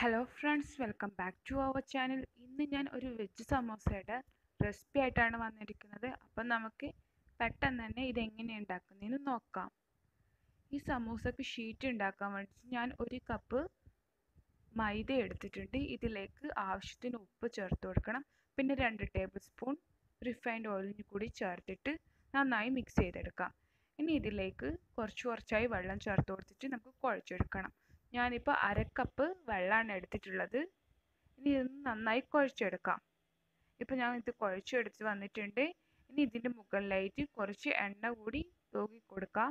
hello friends welcome back to our channel ഇന്ന് ഞാൻ ഒരു വെജ് സമോസയുടെ റെസിപ്പി ആയിട്ടാണ് വന്നിരിക്കുന്നത് അപ്പം നമുക്ക് പെട്ടെന്ന് തന്നെ ഇതെങ്ങനെ ഉണ്ടാക്കുന്നതെന്ന് നോക്കാം ഈ സമൂസക്ക് ഷീറ്റ് ഉണ്ടാക്കാൻ വേണ്ടി ഞാൻ ഒരു കപ്പ് മൈദ എടുത്തിട്ടുണ്ട് ഇതിലേക്ക് ആവശ്യത്തിന് ഉപ്പ് ചേർത്ത് കൊടുക്കണം പിന്നെ രണ്ട് ടേബിൾ സ്പൂൺ റിഫൈൻഡ് ഓയിലിന് കൂടി ചേർത്തിട്ട് നന്നായി മിക്സ് ചെയ്തെടുക്കാം ഇനി ഇതിലേക്ക് കുറച്ച് കുറച്ചായി വെള്ളം ചേർത്ത് കൊടുത്തിട്ട് നമുക്ക് കുഴച്ചെടുക്കണം ഞാനിപ്പോൾ അരക്കപ്പ് വെള്ളമാണ് എടുത്തിട്ടുള്ളത് ഇനി ഇതൊന്ന് നന്നായി കുഴച്ചെടുക്കാം ഇപ്പോൾ ഞാൻ ഇത് കുഴച്ചെടുത്ത് വന്നിട്ടുണ്ട് ഇനി ഇതിൻ്റെ മുകളിലായിട്ട് കുറച്ച് എണ്ണ കൂടി തൂക്കി കൊടുക്കാം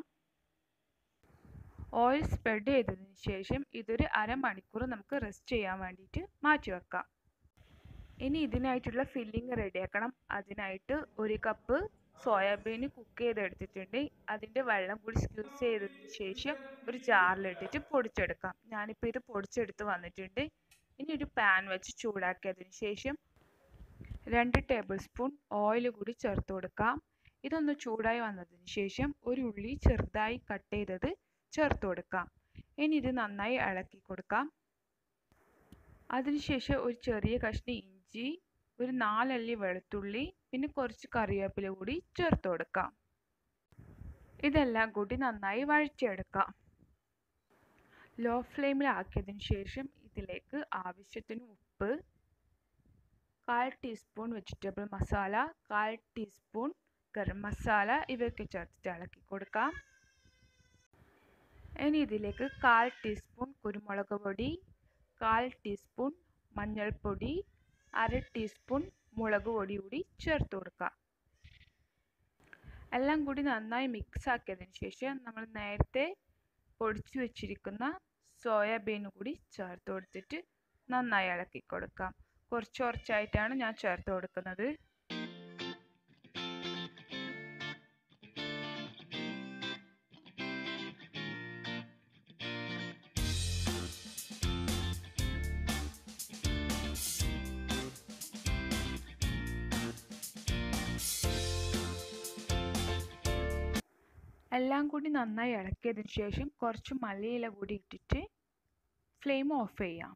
ഓയിൽ സ്പ്രെഡ് ചെയ്തതിന് ശേഷം ഇതൊരു അരമണിക്കൂർ നമുക്ക് റെസ്റ്റ് ചെയ്യാൻ വേണ്ടിയിട്ട് മാറ്റി വെക്കാം ഇനി ഇതിനായിട്ടുള്ള ഫില്ലിങ് റെഡിയാക്കണം അതിനായിട്ട് ഒരു കപ്പ് സോയാബീൻ കുക്ക് ചെയ്തെടുത്തിട്ടുണ്ട് അതിൻ്റെ വെള്ളം കൂടി സ്ക്യൂസ് ചെയ്തതിന് ശേഷം ഒരു ജാറിലിട്ടിട്ട് പൊടിച്ചെടുക്കാം ഞാനിപ്പോൾ ഇത് പൊടിച്ചെടുത്ത് വന്നിട്ടുണ്ട് ഇനി ഒരു പാൻ വെച്ച് ചൂടാക്കിയതിന് ശേഷം രണ്ട് ടേബിൾ സ്പൂൺ ഓയിൽ കൂടി ചേർത്ത് കൊടുക്കാം ഇതൊന്ന് ചൂടായി വന്നതിന് ശേഷം ഒരു ഉള്ളി ചെറുതായി കട്ട് ചെയ്തത് ചേർത്ത് കൊടുക്കാം ഇനി ഇത് നന്നായി ഇളക്കി കൊടുക്കാം അതിനുശേഷം ഒരു ചെറിയ കഷ്ണം ഇഞ്ചി ഒരു നാലല്ലി വെളുത്തുള്ളി പിന്നെ കുറച്ച് കറിവേപ്പില കൂടി ചേർത്ത് കൊടുക്കാം ഇതെല്ലാം കൂടി നന്നായി വഴറ്റിയെടുക്കാം ലോ ഫ്ലെയിമിൽ ആക്കിയതിന് ശേഷം ഇതിലേക്ക് ആവശ്യത്തിന് ഉപ്പ് കാൽ ടീസ്പൂൺ വെജിറ്റബിൾ മസാല കാൽ ടീസ്പൂൺ ഗരം മസാല ഇവയൊക്കെ ചേർത്തിട്ട് ഇളക്കി കൊടുക്കാം ഇനി ഇതിലേക്ക് കാൽ ടീസ്പൂൺ കുരുമുളക് പൊടി കാൽ ടീസ്പൂൺ മഞ്ഞൾപ്പൊടി അര ടീസ്പൂൺ മുളക് പൊടി കൂടി ചേർത്ത് കൊടുക്കാം എല്ലാം കൂടി നന്നായി മിക്സ് ആക്കിയതിന് ശേഷം നമ്മൾ നേരത്തെ പൊടിച്ചു വെച്ചിരിക്കുന്ന സോയാബീൻ കൂടി ചേർത്ത് കൊടുത്തിട്ട് നന്നായി ഇളക്കി കൊടുക്കാം കുറച്ച് കുറച്ചായിട്ടാണ് ഞാൻ ചേർത്ത് കൊടുക്കുന്നത് എല്ലാം കൂടി നന്നായി ഇളക്കിയതിന് ശേഷം കുറച്ച് മല്ലിയില കൂടി ഇട്ടിട്ട് ഫ്ലെയിം ഓഫ് ചെയ്യാം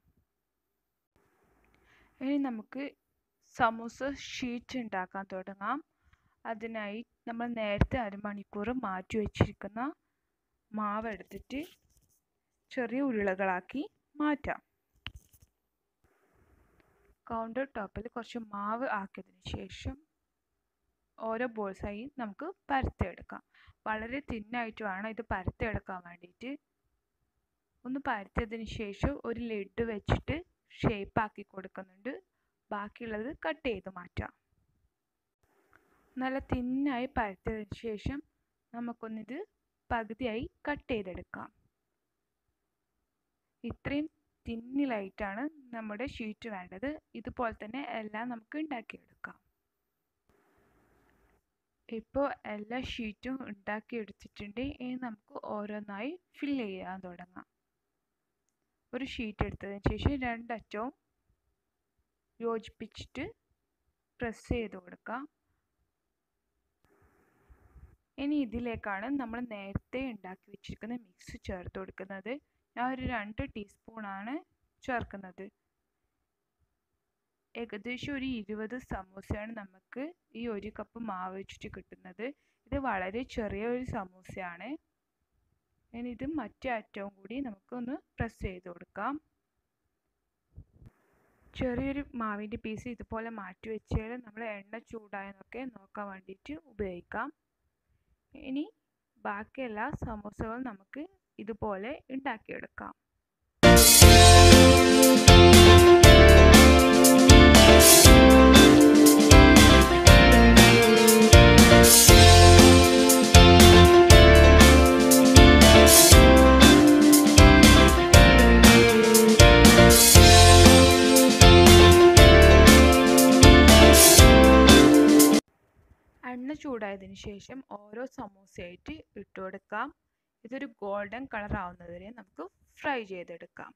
ഇനി നമുക്ക് സമൂസ ഷീറ്റ് ഉണ്ടാക്കാൻ തുടങ്ങാം അതിനായി നമ്മൾ നേരത്തെ അരമണിക്കൂർ മാറ്റി വെച്ചിരിക്കുന്ന മാവ് എടുത്തിട്ട് ചെറിയ ഉരുളകളാക്കി മാറ്റാം കൗണ്ടർ ടോപ്പിൽ കുറച്ച് മാവ് ആക്കിയതിന് ശേഷം ഓരോ ബോൾസായി നമുക്ക് പരത്തിയെടുക്കാം വളരെ തിന്നായിട്ട് വേണം ഇത് പരത്തിയെടുക്കാൻ വേണ്ടിയിട്ട് ഒന്ന് പരത്തിയതിന് ശേഷം ഒരു ലിഡ് വെച്ചിട്ട് ഷേപ്പ് ആക്കി കൊടുക്കുന്നുണ്ട് ബാക്കിയുള്ളത് കട്ട് ചെയ്ത് മാറ്റാം നല്ല തിന്നായി പരത്തിയതിന് ശേഷം നമുക്കൊന്നിത് പകുതിയായി കട്ട് ചെയ്തെടുക്കാം ഇത്രയും തിന്നിലായിട്ടാണ് നമ്മുടെ ഷീറ്റ് വേണ്ടത് ഇതുപോലെ തന്നെ എല്ലാം നമുക്ക് ഉണ്ടാക്കിയെടുക്കാം ഇപ്പോൾ എല്ലാ ഷീറ്റും ഉണ്ടാക്കിയെടുത്തിട്ടുണ്ട് ഇനി നമുക്ക് ഓരോന്നായി ഫില്ല് ചെയ്യാൻ തുടങ്ങാം ഒരു ഷീറ്റ് എടുത്തതിന് ശേഷം രണ്ടറ്റവും യോജിപ്പിച്ചിട്ട് പ്രസ് ചെയ്ത് കൊടുക്കാം ഇനി ഇതിലേക്കാണ് നമ്മൾ നേരത്തെ ഉണ്ടാക്കി വെച്ചിരിക്കുന്ന മിക്സ് ചേർത്ത് കൊടുക്കുന്നത് ഞാൻ ഒരു രണ്ട് ടീസ്പൂണാണ് ചേർക്കുന്നത് ഏകദേശം ഒരു ഇരുപത് സമൂസയാണ് നമുക്ക് ഈ ഒരു കപ്പ് മാവ് വെച്ചിട്ട് കിട്ടുന്നത് ഇത് വളരെ ചെറിയ ഒരു സമൂസയാണ് ഇനി ഇത് മറ്റേ അറ്റവും കൂടി നമുക്കൊന്ന് പ്രസ് ചെയ്ത് കൊടുക്കാം ചെറിയൊരു മാവിൻ്റെ പീസ് ഇതുപോലെ മാറ്റി വെച്ചാൽ നമ്മൾ എണ്ണ ചൂടായെന്നൊക്കെ നോക്കാൻ വേണ്ടിയിട്ട് ഉപയോഗിക്കാം ഇനി ബാക്കി എല്ലാ സമൂസകളും നമുക്ക് ഇതുപോലെ ഉണ്ടാക്കിയെടുക്കാം എണ്ണ ചൂടായതിനു ശേഷം ഓരോ സമൂസയായിട്ട് ഇട്ട് കൊടുക്കാം ഇതൊരു ഗോൾഡൻ കളർ ആവുന്നതുവരെ നമുക്ക് ഫ്രൈ ചെയ്തെടുക്കാം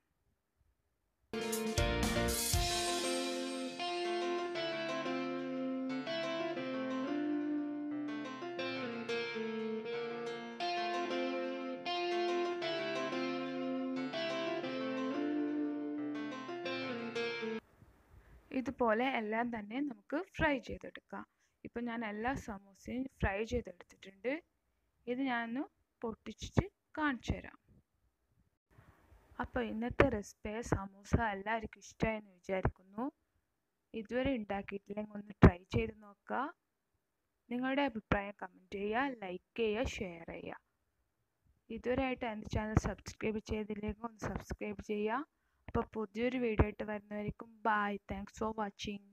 ഇതുപോലെ എല്ലാം തന്നെ നമുക്ക് ഫ്രൈ ചെയ്തെടുക്കാം ഇപ്പം ഞാൻ എല്ലാ സമൂസയും ഫ്രൈ ചെയ്തെടുത്തിട്ടുണ്ട് ഇത് ഞാനൊന്ന് പൊട്ടിച്ചിട്ട് കാണിച്ചു തരാം അപ്പോൾ ഇന്നത്തെ റെസിപ്പി സമൂസ എല്ലാവർക്കും ഇഷ്ടമായെന്ന് വിചാരിക്കുന്നു ഇതുവരെ ഉണ്ടാക്കിയിട്ടില്ലെങ്കിൽ ഒന്ന് ട്രൈ ചെയ്ത് നോക്കുക നിങ്ങളുടെ അഭിപ്രായം കമൻറ്റ് ചെയ്യുക ലൈക്ക് ചെയ്യുക ഷെയർ ചെയ്യുക ഇതുവരെയായിട്ട് എൻ്റെ ചാനൽ സബ്സ്ക്രൈബ് ചെയ്തില്ലെങ്കിൽ ഒന്ന് സബ്സ്ക്രൈബ് ചെയ്യുക അപ്പോൾ പുതിയൊരു വീഡിയോ ആയിട്ട് വരുന്നവരേക്കും ബൈ താങ്ക്സ് ഫോർ വാച്ചിങ്